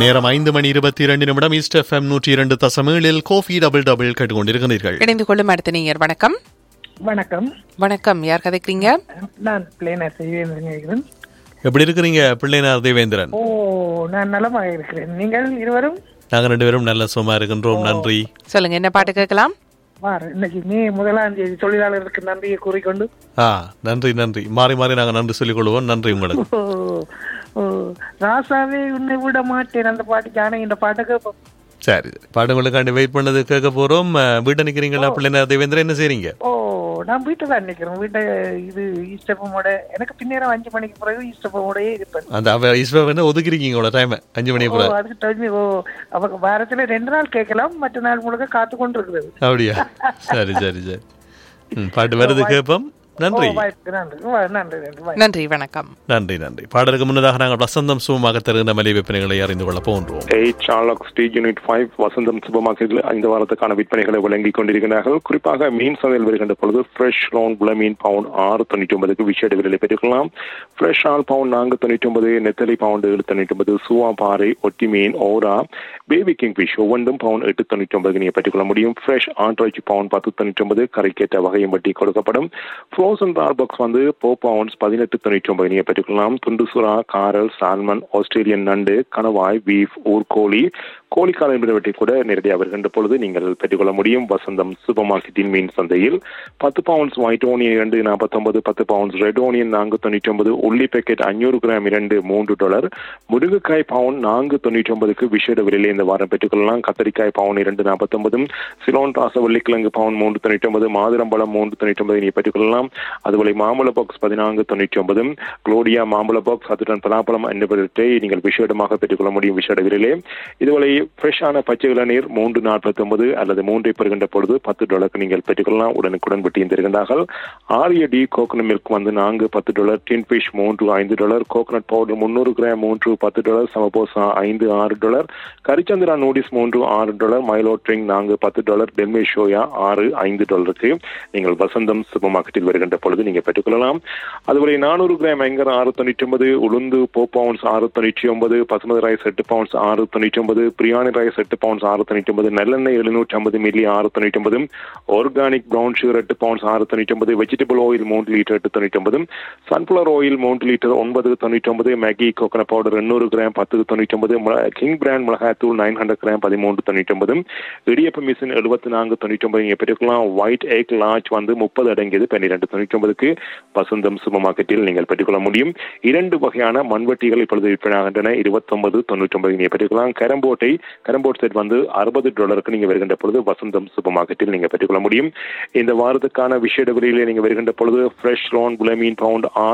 நேரம் ஐந்து மணி இருபத்தி இரண்டு நிமிடம் ஈஸ்ட் எஃப்எம் நூற்றி இரண்டு தசமேழில் கோஃபி டபுள் டபுள் கேட்டுக்கொண்டிருக்கிறீர்கள் இணைந்து கொள்ளும் அடுத்த நீங்க வணக்கம் வணக்கம் வணக்கம் யார் கதைக்கிறீங்க நான் பிளேனர் செய்வேன் எப்படி இருக்கிறீங்க பிள்ளைனார் தேவேந்திரன் ஓ நான் நலமாக இருக்கிறேன் நீங்கள் இருவரும் நாங்க ரெண்டு பேரும் நல்ல சும்மா இருக்கின்றோம் நன்றி சொல்லுங்க என்ன பாட்டு கேட்கலாம் வார் இன்னைக்கு மே முதலாம் தேதி தொழிலாளருக்கு நன்றியை கூறிக்கொண்டு ஆ நன்றி நன்றி மாறி மாறி நாங்க நன்றி சொல்லிக் கொள்வோம் நன்றி உங்களுக்கு ஓ ஓ ராசாவே உன்னை விட மாட்டேன் அந்த பாட்டு ஜானகி இந்த பாட்டை கேட்போம் சரி பாடுங்களுக்காண்டி வெயிட் பண்ணது கேட்க போறோம் அஹ், வீட்டை நிக்கிறீங்களா பிள்ளைனார் தேவேந்திரன் என்ன செய்றீங்க ஓ நான் வீட்டை தான் நிற்கிறேன் வீட்டை இது ஈஸ்டப்பமோட எனக்கு பின்னேரம் அஞ்சு மணிக்கு பிறகு ஈஸ்டப்பமோடயே இருப்பேன் அந்த அவ ஈஸ்வர வந்து ஒதுக்கிறீங்க உங்களோட டைம் அஞ்சு மணி ஓ கூட அதுக்கு டைம் ஓ அவங்க வாரத்துல ரெண்டு நாள் கேட்கலாம் மற்ற நாள் முழுக்க காத்து கொண்டு இருக்கிறது அப்படியா சரி சரி சரி ம், பாட்டு வருது கேட்போம் ஓ நன்றி வாய்ப்புக்கு நன்றி வா, நன்றி நன்றி வாய் நன்றி வணக்கம் நன்றி நன்றி பாடலுக்கு முன்னதாக நாங்கள் வசந்தம் சுகமாக தருகின்ற மலை விற்பனைகளை அறிந்து கொள்ள போன்றோம் eight Charlock street unit five Vasantham super மார்க்கெட்டில் இந்த வாரத்துக்கான விற்பனைகளை வழங்கிக் கொண்டிருக்கிறார்கள் குறிப்பாக மீன் சந்தையில் வருகின்ற பொழுது ஃப்ரெஷ் லோன் புல மீன் பவுண்ட் ஆறு தொண்ணூற்றி ஒன்பதுக்கு விஷேட விலையை பெற்றுக்கலாம் ஃப்ரெஷ் ஆல் பவுண்ட் நான்கு தொண்ணூற்றி ஒன்பது நெத்தலி பவுண்ட் ஏழு தொண்ணூற்றி ஒன்பது சுவா பாறை ஒட்டி மீன் ஓரா பேபி கிங் ஃபிஷ் ஒவ்வொன்றும் பவுண்ட் எட்டு தொண்ணூற்றி ஒன்பதுக்கு நீங்கள் பெற்றுக்கொள்ள முடியும் ஃப்ரெஷ் ஆண்ட்ராய்ச்சி பவுண்ட் பத்து தொண்ணூற்றி ஒன்பது கரைக்கேற்ற வகையும் வட்டி கொடுக்கப்படும் ஃப்ரோசன் ரால் பாக்ஸ் வந்து போ பவுண்ட்ஸ் பதினெட்டு தொண்ணூற்றி ஒன்பது நீங்கள் பெற்றுக்கொள்ளலாம் துண்டு சுறா காரல் சால்மன் ஆஸ்திரேலியன் நண்டு கணவாய் பீஃப் ஊர்கோழி கோழிக்கால் என்பதை கூட நேரடியாக வருகின்ற பொழுது நீங்கள் பெற்றுக்கொள்ள முடியும் வசந்தம் சூப்பர் மார்க்கெட்டின் மீன் சந்தையில் பத்து பவுண்ட்ஸ் ஒயிட் ஓனியன் இரண்டு நாற்பத்தொன்பது பத்து பவுண்ட்ஸ் ரெட் ஓனியன் நான்கு தொண்ணூற்றி ஒன்பது உள்ளி பேக்கெட் ஐநூறு கிராம் இரண்டு மூன்று டாலர் முருங்கைக்காய் பவுண்ட் நான்கு தொண்ணூற்றி ஒன்பதுக்கு விஷேட விலையில் இந்த வாரம் பெற்றுக்கொள்ளலாம் கத்தரிக்காய் பவுன் இரண்டு நாற்பத்தொன்பதும் சிலோன் ராச வெள்ளிக்கிழங்கு பவுன் மூன்று தொண்ணூற்றி ஒன்பது மாதுளம்பழம் மூன்று தொண்ணூற்றி ஒன்பது நீ பெற்றுக்கொள்ளலாம் அதுபோல மாம்பழ பாக்ஸ் பதினான்கு தொண்ணூற்றி ஒன்பதும் குளோடியா மாம்பழ பாக்ஸ் அதுடன் பலாப்பழம் என்பவற்றை நீங்கள் விஷேடமாக பெற்றுக்கொள்ள முடியும் விஷேட விலையிலே இதுவரை ஃப்ரெஷ்ஷான பச்சை இளநீர் மூன்று நாற்பத்தி ஒன்பது அல்லது மூன்றை பெறுகின்ற பொழுது பத்து டாலருக்கு நீங்கள் பெற்றுக்கொள்ளலாம் உடனுக்குடன் வெட்டியும் தருகின்றார்கள் ஆரிய டி கோகனட் மில்க் வந்து நான்கு பத்து டாலர் டின் ஃபிஷ் மூன்று ஐந்து டாலர் கோகனட் பவுடர் முன்னூறு கிராம் மூன்று பத்து டாலர் சமபோசா ஐந்து ஆறு டாலர் கரிச்சந்திரா நூடிஸ் மூன்று ஆறு டாலர் மைலோ ட்ரிங் நான்கு பத்து டாலர் டெல்மே ஷோயா ஆறு ஐந்து டாலருக்கு நீங்கள் வசந்தம் சூப்பர் மார்க்கெட்டில் வருகின்ற பொழுது நீங்கள் பெற்றுக்கொள்ளலாம் அதுபோல நானூறு கிராம் எங்கர் ஆறு தொண்ணூற்றி ஒன்பது உளுந்து போ பவுண்ட்ஸ் ஆறு தொண்ணூற்றி ஒன்பது பசுமதி ரைஸ் எட்டு பவுண்ட்ஸ் ஆறு தொண்ணூற்றி ஒன்பது பிரியாணி ரைஸ் எட்டு பவுண்ட்ஸ் ஆறு தொண்ணூற்றி ஒன்பது நல்லெண்ணெய் எழுநூற்றி ஐம்பது மில்லி ஆறு தொண்ணூற்றி ஒன்பது ஆர்கானிக் ப்ரௌன் சுகர் எட்டு பவுண்ட்ஸ் ஆறு தொண்ணூற்றி ஒன்பது வெஜிடபிள் ஆயில் மூன்று லிட்டர் எட்டு தொண்ணூற்றி ஒன்பது சன்ஃப்ளவர் ஆயில் மூன்று லிட்டர் ஒன்பது தொண்ணூற்றி ஒன்பது மேகி கோகனட் பவுடர் எண்ணூறு கிராம் பத்து தொண்ணூற்றி ஒன்பது கிங் பிராண்ட் மிளகாய் தூள் நைன் ஹண்ட்ரட் கிராம் பதிமூன்று தொண்ணூற்றி ஒன்பது இடியப்ப மிஷின் எழுபத்தி நான்கு தொண்ணூற்றி ஒன்பது நீங்கள் பெற்றுக்கலாம் ஒயிட் எக் லார்ஜ் வந்து முப்பது அடங்கியது பன்னிரெண்டு தொண்ணூற்றி ஒன்பதுக்கு வசந்தம் சூப்பர் மார்க்கெட்டில் நீங்கள் பெற்றுக்கொள்ள முடியும் இரண்டு வகையான மண்வெட்டிகள் இப்பொழுது விற்பனையாகின்றன இருபத்தொன்பது தொண்ணூற்றி ஒன்பது நீங்கள் பெற்றுக்கலாம் கரம்போட்டை கரம்போட் செட் வந்து அறுபது டாலருக்கு நீங்கள் வருகின்ற பொழுது வசந்தம் சூப்பர் மார்க்கெட்டில் நீங்கள் பெற்றுக்கொள்ள முடியும் இந்த வாரத்துக்கான விஷய விலையிலே நீங்கள் வருகின்ற பொழுது ஃப்ரெஷ் லோன் புலமீன் பவுண்ட்